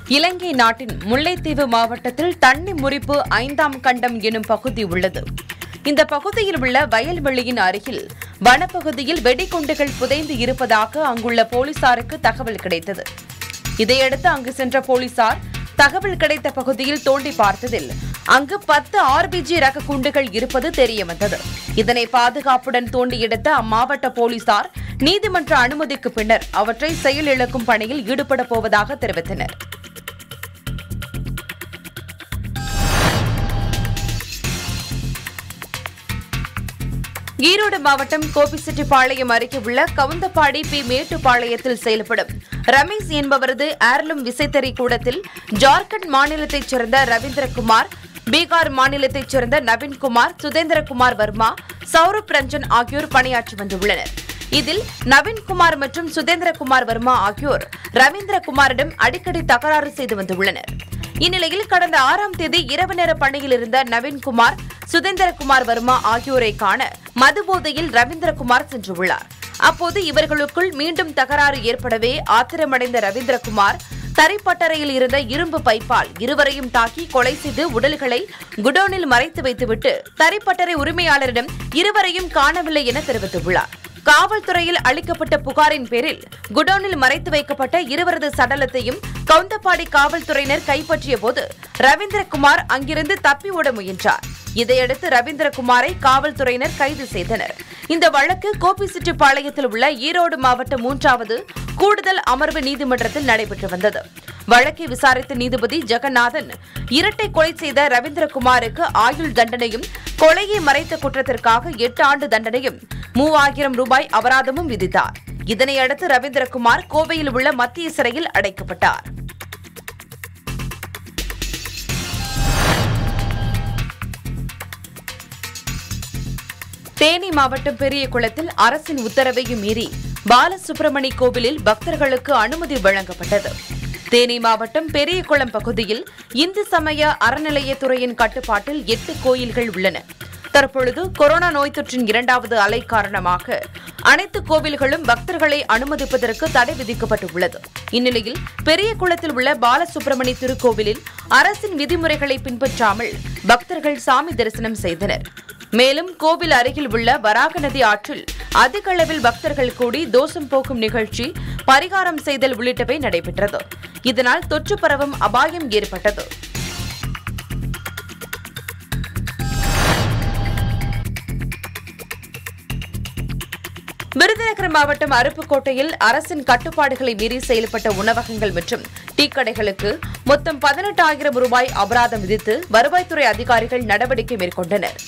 இலங்கை நாட்டின் முல்லைத்தீவு மாவட்டத்தில் தண்ணி முறிப்பு ஐந்தாம் கண்டம் எனும் பகுதி உள்ளது இந்த பகுதியில் உள்ள வயல்வெளியின் அருகில் வனப்பகுதியில் வெடிகுண்டுகள் புதைந்து இருப்பதாக அங்குள்ள போலீசாருக்கு தகவல் கிடைத்தது இதையடுத்து அங்கு சென்ற போலீசார் தகவல் கிடைத்த பகுதியில் தோண்டி பார்த்ததில் அங்கு பத்து ஆர்பிஜி ரக குண்டுகள் இருப்பது தெரியவந்தது இதனை பாதுகாப்புடன் தோண்டி எடுத்த அம்மாவட்ட போலீசார் நீதிமன்ற அனுமதிக்கு பின்னர் அவற்றை செயலிழக்கும் பணியில் ஈடுபட போவதாக தெரிவித்தனர் ஈரோடு மாவட்டம் கோபிச்செட்டிப்பாளையம் அருகே உள்ள கவுந்தப்பாடி பி மேட்டுப்பாளையத்தில் செயல்படும் ரமேஷ் என்பவரது ஏர்லும் விசைத்தறி கூடத்தில் ஜார்க்கண்ட் மாநிலத்தைச் சேர்ந்த ரவீந்திரகுமார் பீகார் மாநிலத்தைச் சேர்ந்த நவீன்குமார் சுதேந்திரகுமார் வர்மா சௌரப் ரஞ்சன் ஆகியோர் பணியாற்றி வந்துள்ளனர் இதில் நவீன்குமார் மற்றும் சுதேந்திரகுமார் வர்மா ஆகியோர் ரவீந்திரகுமாரிடம் அடிக்கடி தகராறு செய்து வந்துள்ளனர் இந்நிலையில் கடந்த ஆறாம் தேதி இரவு நேர பணியில் இருந்த நவீன்குமார் சுதேந்திரகுமார் வர்மா ஆகியோரை காண மதுபோதையில் ரவீந்திரகுமார் சென்றுள்ளார் அப்போது இவர்களுக்குள் மீண்டும் தகராறு ஏற்படவே ஆத்திரமடைந்த ரவீந்திரகுமார் தரைப்பட்டறையில் இருந்த இரும்பு பைப்பால் இருவரையும் தாக்கி கொலை செய்து உடல்களை குடோனில் மறைத்து வைத்துவிட்டு தரைப்பட்டறை உரிமையாளரிடம் இருவரையும் காணவில்லை என தெரிவித்துள்ளார் காவல்துறையில் அளிக்கப்பட்ட புகாரின் பேரில் குடோனில் மறைத்து வைக்கப்பட்ட இருவரது சடலத்தையும் கவுந்தப்பாடி காவல்துறையினர் கைப்பற்றிய போது ரவீந்திரகுமார் அங்கிருந்து தப்பி ஓட முயன்றார் இதையடுத்து ரவீந்திரகுமாரை காவல்துறையினர் கைது செய்தனர் இந்த வழக்கு கோபிச்செட்டிப்பாளையத்தில் உள்ள ஈரோடு மாவட்ட மூன்றாவது கூடுதல் அமர்வு நீதிமன்றத்தில் நடைபெற்று வந்தது வழக்கை விசாரித்த நீதிபதி ஜெகநாதன் இரட்டை கொலை செய்த ரவீந்திரகுமாருக்கு ஆயுள் தண்டனையும் கொலையை மறைத்த குற்றத்திற்காக எட்டு ஆண்டு தண்டனையும் மூவாயிரம் ரூபாய் அபராதமும் விதித்தார் இதனையடுத்து ரவீந்திரகுமார் கோவையில் உள்ள மத்திய சிறையில் அடைக்கப்பட்டார் தேனி மாவட்டம் பெரியகுளத்தில் அரசின் உத்தரவையும் மீறி பாலசுப்பிரமணி கோவிலில் பக்தர்களுக்கு அனுமதி வழங்கப்பட்டது தேனி மாவட்டம் பெரியகுளம் பகுதியில் இந்து சமய அறநிலையத்துறையின் கட்டுப்பாட்டில் எட்டு கோயில்கள் உள்ளன தற்பொழுது கொரோனா நோய் தொற்றின் இரண்டாவது அலை காரணமாக அனைத்து கோவில்களும் பக்தர்களை அனுமதிப்பதற்கு தடை விதிக்கப்பட்டுள்ளது இந்நிலையில் பெரிய குளத்தில் உள்ள பாலசுப்பிரமணி திருக்கோவிலில் அரசின் விதிமுறைகளை பின்பற்றாமல் பக்தர்கள் சாமி தரிசனம் செய்தனர் மேலும் கோவில் அருகில் உள்ள வராக நதி ஆற்றில் அதிக அளவில் பக்தர்கள் கூடி தோஷம் போக்கும் நிகழ்ச்சி பரிகாரம் செய்தல் உள்ளிட்டவை நடைபெற்றது இதனால் தொற்று பரவும் அபாயம் ஏற்பட்டது விருதுநகர் மாவட்டம் அருப்புக்கோட்டையில் அரசின் கட்டுப்பாடுகளை மீறி செயல்பட்ட உணவகங்கள் மற்றும் டீ கடைகளுக்கு மொத்தம் பதினெட்டாயிரம் ரூபாய் அபராதம் விதித்து வருவாய்த்துறை அதிகாரிகள் நடவடிக்கை மேற்கொண்டனர்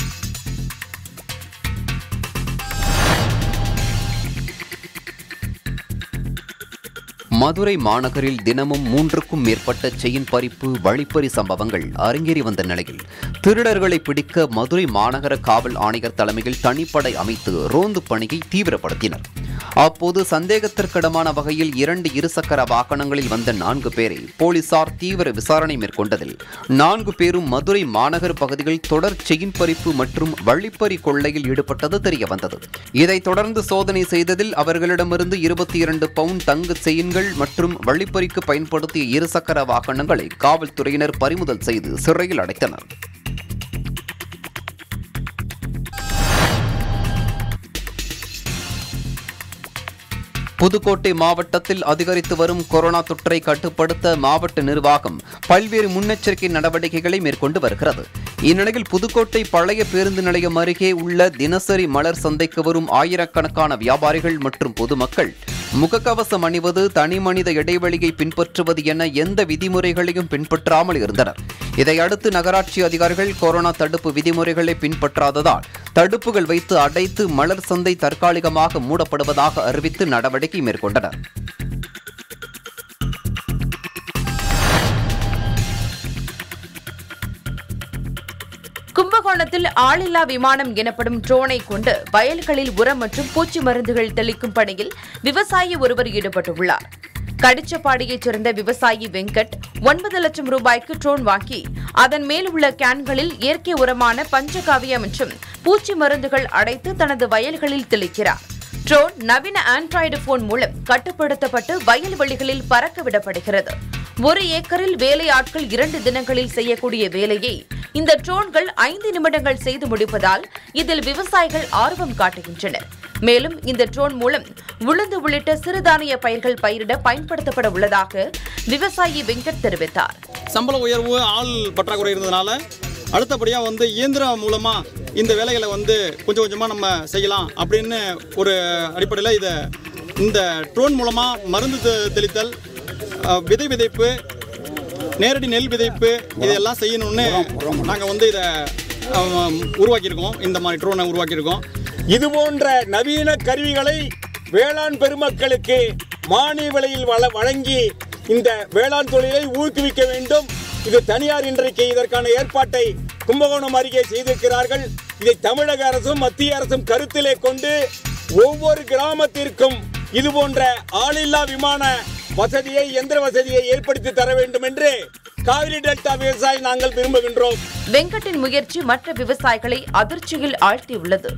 மதுரை மாநகரில் தினமும் மூன்றுக்கும் மேற்பட்ட செயின் பறிப்பு வழிப்பறி சம்பவங்கள் அரங்கேறி வந்த நிலையில் திருடர்களை பிடிக்க மதுரை மாநகர காவல் ஆணையர் தலைமையில் தனிப்படை அமைத்து ரோந்து பணியை தீவிரப்படுத்தினர் அப்போது சந்தேகத்திற்கிடமான வகையில் இரண்டு இருசக்கர வாகனங்களில் வந்த நான்கு பேரை போலீசார் தீவிர விசாரணை மேற்கொண்டதில் நான்கு பேரும் மதுரை மாநகர் பகுதியில் தொடர் செயின் பறிப்பு மற்றும் வழிப்பறி கொள்ளையில் ஈடுபட்டது தெரியவந்தது இதைத் தொடர்ந்து சோதனை செய்ததில் அவர்களிடமிருந்து இருபத்தி இரண்டு பவுண்ட் தங்க செயின்கள் மற்றும் வழிப்பறிக்கு பயன்படுத்திய இருசக்கர வாகனங்களை காவல்துறையினர் பறிமுதல் செய்து சிறையில் அடைத்தனர் புதுக்கோட்டை மாவட்டத்தில் அதிகரித்து வரும் கொரோனா தொற்றை கட்டுப்படுத்த மாவட்ட நிர்வாகம் பல்வேறு முன்னெச்சரிக்கை நடவடிக்கைகளை மேற்கொண்டு வருகிறது இந்நிலையில் புதுக்கோட்டை பழைய பேருந்து நிலையம் அருகே உள்ள தினசரி மலர் சந்தைக்கு வரும் ஆயிரக்கணக்கான வியாபாரிகள் மற்றும் பொதுமக்கள் முகக்கவசம் அணிவது தனிமனித இடைவெளியை பின்பற்றுவது என எந்த விதிமுறைகளையும் பின்பற்றாமல் இருந்தனர் இதையடுத்து நகராட்சி அதிகாரிகள் கொரோனா தடுப்பு விதிமுறைகளை பின்பற்றாததால் தடுப்புகள் வைத்து அடைத்து மலர் சந்தை தற்காலிகமாக மூடப்படுவதாக அறிவித்து நடவடிக்கை மேற்கொண்டனர் கும்பகோணத்தில் ஆளில்லா விமானம் எனப்படும் ட்ரோனை கொண்டு வயல்களில் உரம் மற்றும் பூச்சி மருந்துகள் தெளிக்கும் பணியில் விவசாயி ஒருவர் ஈடுபட்டுள்ளார் கடிச்சப்பாடியைச் சேர்ந்த விவசாயி வெங்கட் ஒன்பது லட்சம் ரூபாய்க்கு ட்ரோன் வாங்கி அதன் மேல் உள்ள கேன்களில் இயற்கை உரமான பஞ்சகாவிய மற்றும் பூச்சி மருந்துகள் அடைத்து தனது வயல்களில் தெளிக்கிறார் ட்ரோன் நவீன ஆண்ட்ராய்டு போன் மூலம் கட்டுப்படுத்தப்பட்டு வயல்வெளிகளில் பறக்க விடப்படுகிறது ஒரு ஏக்கரில் வேலையாட்கள் இரண்டு தினங்களில் செய்யக்கூடிய வேலையை இந்த ட்ரோன்கள் ஐந்து நிமிடங்கள் செய்து முடிப்பதால் இதில் விவசாயிகள் ஆர்வம் காட்டுகின்றனர் மேலும் இந்த ட்ரோன் மூலம் உளுந்து உள்ளிட்ட சிறுதானிய பயிர்கள் பயிரிட பயன்படுத்தப்பட உள்ளதாக விவசாயி வெங்கட் தெரிவித்தார் சம்பள உயர்வு ஆள் பற்றாக்குறை இருந்ததுனால அடுத்தபடியாக வந்து இயந்திரம் மூலமாக இந்த வேலைகளை வந்து கொஞ்சம் கொஞ்சமாக நம்ம செய்யலாம் அப்படின்னு ஒரு அடிப்படையில் இதை இந்த ட்ரோன் மூலமாக மருந்து தெ- தெளித்தல் அஹ், விதை விதைப்பு நேரடி நெல் விதைப்பு இதெல்லாம் செய்யணும்னு நாங்கள் வந்து இதை அஹ், உருவாக்கியிருக்கோம் இந்த மாதிரி ட்ரோனை உருவாக்கியிருக்கோம் இது போன்ற நவீன கருவிகளை வேளாண் பெருமக்களுக்கு மானிய விலையில் வழ- வழங்கி இந்த வேளாண் தொழிலை ஊக்குவிக்க வேண்டும் இது தனியார் இன்றைக்கு இதற்கான ஏற்பாட்டை கும்பகோணம் அருகே செய்திருக்கிறார்கள் இதை தமிழக அரசும் மத்திய அரசும் கருத்திலே கொண்டு ஒவ்வொரு கிராமத்திற்கும் இது போன்ற ஆளில்லா விமான வசதியை எந்திர வசதியை ஏற்படுத்தி தர வேண்டும் என்று காவிரி டெல்டா விவசாயி நாங்கள் விரும்புகின்றோம் வெங்கட்டின் முயற்சி மற்ற விவசாயிகளை அதிர்ச்சியில் ஆழ்த்தியுள்ளது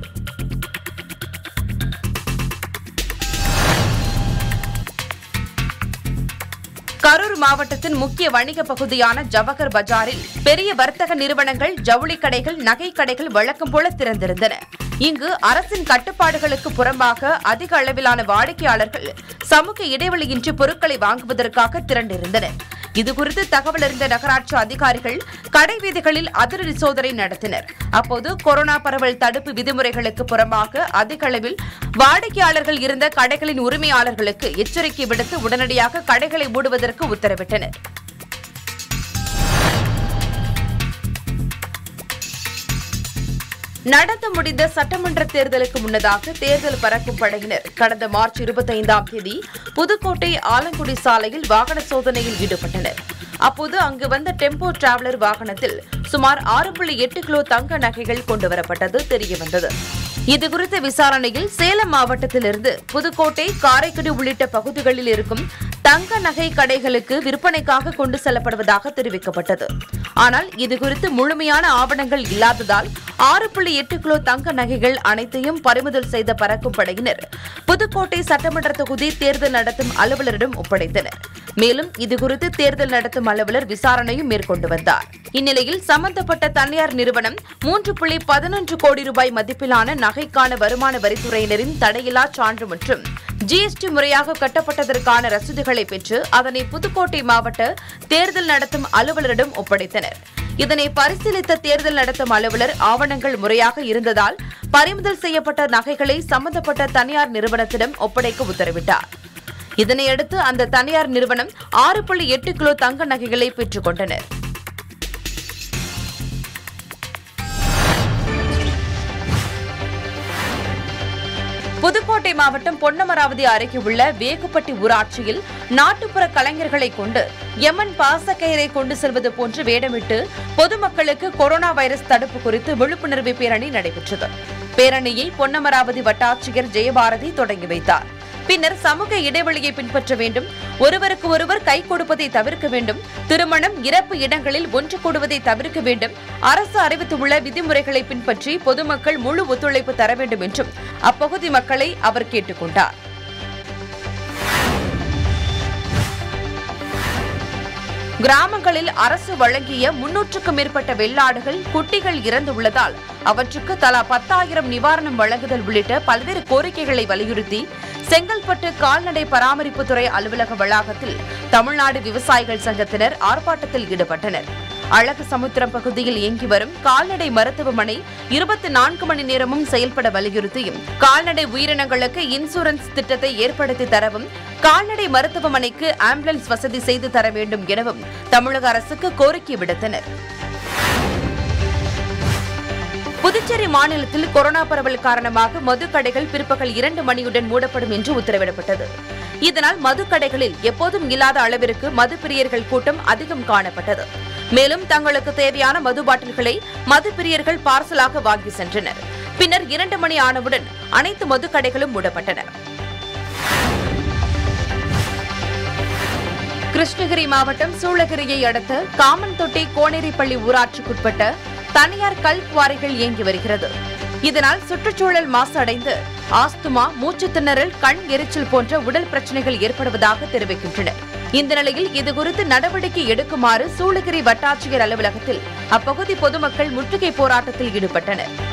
கரூர் மாவட்டத்தின் முக்கிய வணிக பகுதியான ஜவஹர் பஜாரில் பெரிய வர்த்தக நிறுவனங்கள் ஜவுளி கடைகள் நகை கடைகள் வழக்கம் போல திறந்திருந்தன இங்கு அரசின் கட்டுப்பாடுகளுக்கு புறம்பாக அதிக அளவிலான வாடிக்கையாளர்கள் சமூக இடைவெளியின்றி பொருட்களை வாங்குவதற்காக திரண்டிருந்தனர் இதுகுறித்து தகவல் அறிந்த நகராட்சி அதிகாரிகள் கடை வீதிகளில் அதிரடி சோதனை நடத்தினர் அப்போது கொரோனா பரவல் தடுப்பு விதிமுறைகளுக்கு புறம்பாக அதிக அளவில் வாடிக்கையாளர்கள் இருந்த கடைகளின் உரிமையாளர்களுக்கு எச்சரிக்கை விடுத்து உடனடியாக கடைகளை மூடுவதற்கு உத்தரவிட்டனர் நடந்து முடிந்த சட்டமன்ற தேர்தலுக்கு முன்னதாக தேர்தல் பறக்கும் படையினர் கடந்த மார்ச் இருபத்தைந்தாம் தேதி புதுக்கோட்டை ஆலங்குடி சாலையில் வாகன சோதனையில் ஈடுபட்டனர் அப்போது அங்கு வந்த டெம்போ டிராவலர் வாகனத்தில் சுமார் ஆறு புள்ளி எட்டு கிலோ தங்க நகைகள் கொண்டுவரப்பட்டது தெரியவந்தது இதுகுறித்த விசாரணையில் சேலம் மாவட்டத்திலிருந்து புதுக்கோட்டை காரைக்குடி உள்ளிட்ட பகுதிகளில் இருக்கும் தங்க நகை கடைகளுக்கு விற்பனைக்காக கொண்டு செல்லப்படுவதாக தெரிவிக்கப்பட்டது ஆனால் இதுகுறித்து முழுமையான ஆவணங்கள் இல்லாததால் ஆறு புள்ளி எட்டு கிலோ தங்க நகைகள் அனைத்தையும் பறிமுதல் செய்த பறக்கும் படையினர் புதுக்கோட்டை சட்டமன்ற தொகுதி தேர்தல் நடத்தும் அலுவலரிடம் ஒப்படைத்தனர் மேலும் இதுகுறித்து தேர்தல் நடத்தும் அலுவலர் விசாரணையும் மேற்கொண்டு வந்தார் இந்நிலையில் சம்பந்தப்பட்ட தனியார் நிறுவனம் மூன்று புள்ளி பதினொன்று கோடி ரூபாய் மதிப்பிலான நகைக்கான வருமான வரித்துறையினரின் தடையில்லா சான்று மற்றும் ஜிஎஸ்டி முறையாக கட்டப்பட்டதற்கான ரசீதுகளை பெற்று அதனை புதுக்கோட்டை மாவட்ட தேர்தல் நடத்தும் அலுவலரிடம் ஒப்படைத்தனர் இதனை பரிசீலித்த தேர்தல் நடத்தும் அலுவலர் ஆவணங்கள் முறையாக இருந்ததால் பறிமுதல் செய்யப்பட்ட நகைகளை சம்பந்தப்பட்ட தனியார் நிறுவனத்திடம் ஒப்படைக்க உத்தரவிட்டார் இதனையடுத்து அந்த தனியார் நிறுவனம் ஆறு புள்ளி எட்டு கிலோ தங்க நகைகளை பெற்றுக் கொண்டனர் புதுக்கோட்டை மாவட்டம் பொன்னமராவதி அருகே உள்ள வேகுப்பட்டி ஊராட்சியில் நாட்டுப்புற கலைஞர்களை கொண்டு எமன் பாசக்கயிறை கொண்டு செல்வது போன்று வேடமிட்டு பொதுமக்களுக்கு கொரோனா வைரஸ் தடுப்பு குறித்து விழிப்புணர்வு பேரணி நடைபெற்றது பேரணியை பொன்னமராவதி வட்டாட்சியர் ஜெயபாரதி தொடங்கி வைத்தார் பின்னர் சமூக இடைவெளியை பின்பற்ற வேண்டும் ஒருவருக்கு ஒருவர் கை கொடுப்பதை தவிர்க்க வேண்டும் திருமணம் இறப்பு இடங்களில் ஒன்று கூடுவதை தவிர்க்க வேண்டும் அரசு அறிவித்துள்ள விதிமுறைகளை பின்பற்றி பொதுமக்கள் முழு ஒத்துழைப்பு தர வேண்டும் என்றும் அப்பகுதி மக்களை அவர் கேட்டுக் கொண்டார் கிராமங்களில் அரசு வழங்கிய முன்னூற்றுக்கும் மேற்பட்ட வெள்ளாடுகள் குட்டிகள் இறந்துள்ளதால் அவற்றுக்கு தலா பத்தாயிரம் நிவாரணம் வழங்குதல் உள்ளிட்ட பல்வேறு கோரிக்கைகளை வலியுறுத்தி செங்கல்பட்டு கால்நடை பராமரிப்புத்துறை அலுவலக வளாகத்தில் தமிழ்நாடு விவசாயிகள் சங்கத்தினர் ஆர்ப்பாட்டத்தில் ஈடுபட்டனர் அழகு சமுத்திரம் பகுதியில் இயங்கி வரும் கால்நடை மருத்துவமனை இருபத்தி நான்கு மணி நேரமும் செயல்பட வலியுறுத்தியும் கால்நடை உயிரினங்களுக்கு இன்சூரன்ஸ் திட்டத்தை ஏற்படுத்தி தரவும் கால்நடை மருத்துவமனைக்கு ஆம்புலன்ஸ் வசதி செய்து தர வேண்டும் எனவும் தமிழக அரசுக்கு கோரிக்கை விடுத்தனர் புதுச்சேரி மாநிலத்தில் கொரோனா பரவல் காரணமாக மதுக்கடைகள் பிற்பகல் இரண்டு மணியுடன் மூடப்படும் என்று உத்தரவிடப்பட்டது இதனால் மதுக்கடைகளில் எப்போதும் இல்லாத அளவிற்கு மது பிரியர்கள் கூட்டம் அதிகம் காணப்பட்டது மேலும் தங்களுக்கு தேவையான மது பாட்டில்களை மது பிரியர்கள் பார்சலாக வாங்கி சென்றனர் பின்னர் இரண்டு மணி ஆனவுடன் அனைத்து மதுக்கடைகளும் மூடப்பட்டன கிருஷ்ணகிரி மாவட்டம் சூளகிரியை அடுத்த காமன்தொட்டி கோனேரிப்பள்ளி ஊராட்சிக்குட்பட்ட தனியார் கல் குவாரிகள் இயங்கி வருகிறது இதனால் சுற்றுச்சூழல் மாசு அடைந்து ஆஸ்துமா மூச்சுத் திணறல் கண் எரிச்சல் போன்ற உடல் பிரச்சனைகள் ஏற்படுவதாக தெரிவிக்கின்றனர் இந்த நிலையில் இதுகுறித்து நடவடிக்கை எடுக்குமாறு சூளகிரி வட்டாட்சியர் அலுவலகத்தில் அப்பகுதி பொதுமக்கள் முற்றுகை போராட்டத்தில் ஈடுபட்டனர்